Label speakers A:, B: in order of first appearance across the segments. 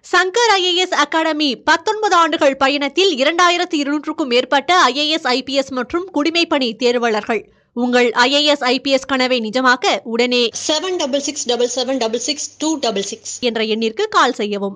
A: Shankar IAS academy பத்தொன்பது ஆண்டுகள் பயணத்தில் இரண்டாயிரத்து இருநூற்றுக்கும் மேற்பட்ட ஐஏஎஸ் ஐபிஎஸ் மற்றும் குடிமைப்பணி தேர்வாளர்கள் உங்கள் ஐஏஎஸ் ஐபிஎஸ் கனவை நிஜமாக்க உடனே
B: seven double six double seven double six two double six.
A: என்ற எண்ணிற்கு கால் செய்யவும்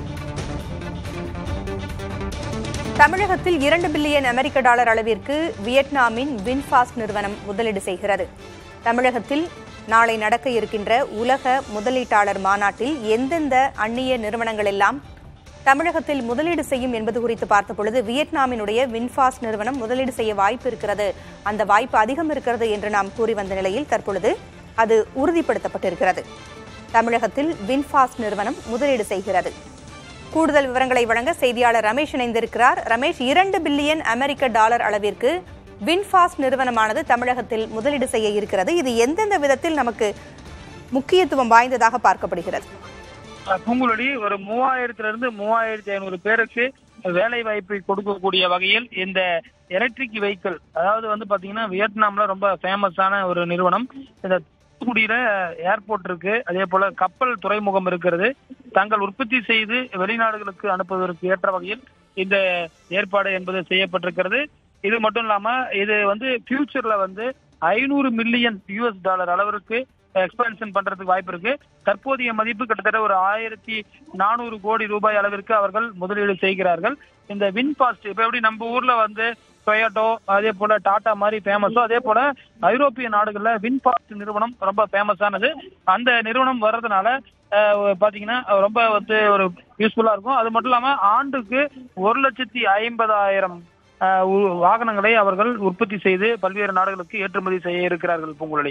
C: தமிழகத்தில் இரண்டு பில்லியன் அமெரிக்க டாலர் அளவிற்கு வியட்நாமின் வின்ஃபாஸ்ட் நிறுவனம் முதலீடு செய்கிறது தமிழகத்தில் நாளை நடக்க இருக்கின்ற உலக முதலீட்டாளர் மாநாட்டில் எந்தெந்த அந்நிய நிறுவனங்கள் எல்லாம் தமிழகத்தில் முதலீடு செய்யும் என்பது குறித்து பார்த்த பொழுது வியட்நாமினுடைய வின்ஃபாஸ்ட் நிறுவனம் முதலீடு செய்ய வாய்ப்பு இருக்கிறது அந்த வாய்ப்பு அதிகம் இருக்கிறது என்று நாம் கூறி வந்த நிலையில் தற்பொழுது அது உறுதிப்படுத்தப்பட்டிருக்கிறது தமிழகத்தில் வின்ஃபாஸ்ட் நிறுவனம் முதலீடு செய்கிறது கூடுதல் விவரங்களை வழங்க செய்தியாளர் ரமேஷ் இணைந்திருக்கிறார் ரமேஷ் இரண்டு பில்லியன் அமெரிக்க டாலர் அளவிற்கு வின்ஃபாஸ்ட் நிறுவனமானது தமிழகத்தில் முதலீடு செய்ய இருக்கிறது இது எந்தெந்த விதத்தில் நமக்கு முக்கியத்துவம் வாய்ந்ததாக பார்க்கப்படுகிறது
D: பூங்குழலி ஒரு மூவாயிரத்துல இருந்து மூவாயிரத்தி ஐநூறு பேருக்கு வேலை வாய்ப்பை கொடுக்கக்கூடிய வகையில் இந்த எலக்ட்ரிக் வெஹிக்கிள் அதாவது வந்து பாத்தீங்கன்னா வியட்நாம்ல ரொம்ப ஃபேமஸான ஒரு நிறுவனம் இந்த தூத்துக்குடியில ஏர்போர்ட் இருக்கு அதே போல கப்பல் துறைமுகம் இருக்கிறது தாங்கள் உற்பத்தி செய்து வெளிநாடுகளுக்கு அனுப்புவதற்கு ஏற்ற வகையில் இந்த ஏற்பாடு என்பது செய்யப்பட்டிருக்கிறது இது மட்டும் இல்லாம இது வந்து ஃபியூச்சர்ல வந்து ஐநூறு மில்லியன் யூஎஸ் டாலர் அளவிற்கு எக்ஸ்பான்ஷன் பண்றதுக்கு வாய்ப்பு இருக்கு தற்போதைய மதிப்பு கிட்டத்தட்ட ஒரு ஆயிரத்தி நானூறு கோடி ரூபாய் அளவிற்கு அவர்கள் முதலீடு செய்கிறார்கள் இந்த வின்பாஸ்ட் இப்ப எப்படி நம்ம ஊர்ல வந்து டொயோட்டோ அதே போல டாடா மாதிரி ஃபேமஸோ அதே போல ஐரோப்பிய நாடுகள்ல வின்பாஸ்ட் நிறுவனம் ரொம்ப ஃபேமஸானது அந்த நிறுவனம் வர்றதுனால அஹ், பாத்தீங்கன்னா ரொம்ப வந்து ஒரு யூஸ்ஃபுல்லா இருக்கும் அது மட்டும் இல்லாம ஆண்டுக்கு ஒரு லட்சத்தி ஐம்பதாயிரம் அஹ், உ- வாகனங்களை அவர்கள் உற்பத்தி செய்து பல்வேறு நாடுகளுக்கு ஏற்றுமதி செய்ய இருக்கிறார்கள் பூங்குழலி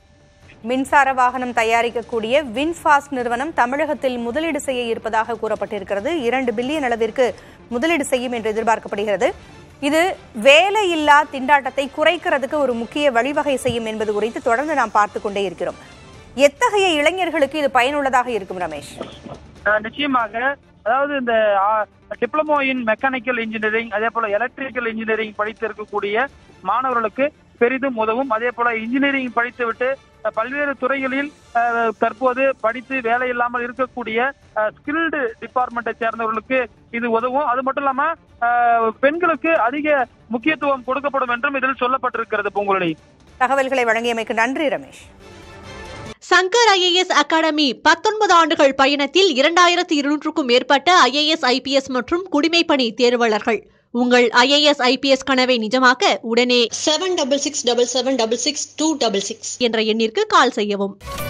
C: மின்சார வாகனம் தயாரிக்கக்கூடிய வின்ஃபாஸ்ட் நிறுவனம் தமிழகத்தில் முதலீடு செய்ய இருப்பதாக கூறப்பட்டிருக்கிறது இரண்டு பில்லியன் அளவிற்கு முதலீடு செய்யும் என்று எதிர்பார்க்கப்படுகிறது இது வேலையில்லா திண்டாட்டத்தை குறைக்கிறதுக்கு ஒரு முக்கிய வழிவகை செய்யும் என்பது குறித்து தொடர்ந்து நாம் பார்த்து கொண்டே இருக்கிறோம் எத்தகைய இளைஞர்களுக்கு இது பயனுள்ளதாக இருக்கும் ரமேஷ்
D: அஹ் நிச்சயமாக அதாவது இந்த டிப்ளமோ இன் மெக்கானிக்கல் இன்ஜினியரிங் அதே போல எலக்ட்ரிக்கல் இன்ஜினியரிங் படித்து இருக்கக்கூடிய மாணவர்களுக்கு பெரிதும் உதவும் அதே போல இன்ஜினியரிங் படித்துவிட்டு அஹ், பல்வேறு துறைகளில் அஹ், தற்போது படித்து வேலை இல்லாமல் இருக்கக்கூடிய ஸ்கில்டு டிபார்ட்மெண்ட்டை சேர்ந்தவர்களுக்கு இது உதவும் அது மட்டும் இல்லாம அஹ், பெண்களுக்கு அதிக முக்கியத்துவம் கொடுக்கப்படும் என்றும் இதில் சொல்லப்பட்டிருக்கிறது பூங்குழலி
C: தகவல்களை வழங்கியமைக்கு நன்றி ரமேஷ்
A: சங்கர் ஐஏஎஸ் அகாடமி பத்தொன்பது ஆண்டுகள் பயணத்தில் இரண்டாயிரத்து இருநூற்றுக்கும் மேற்பட்ட ஐஏஎஸ் ஐபிஎஸ் மற்றும் குடிமைப்பணி தேர்வாளர்கள் உங்கள் ஐஏஎஸ் ஐபிஎஸ் கனவை நிஜமாக்க உடனே
B: seven double six double seven double six two double six.
A: என்ற எண்ணிற்கு கால் செய்யவும்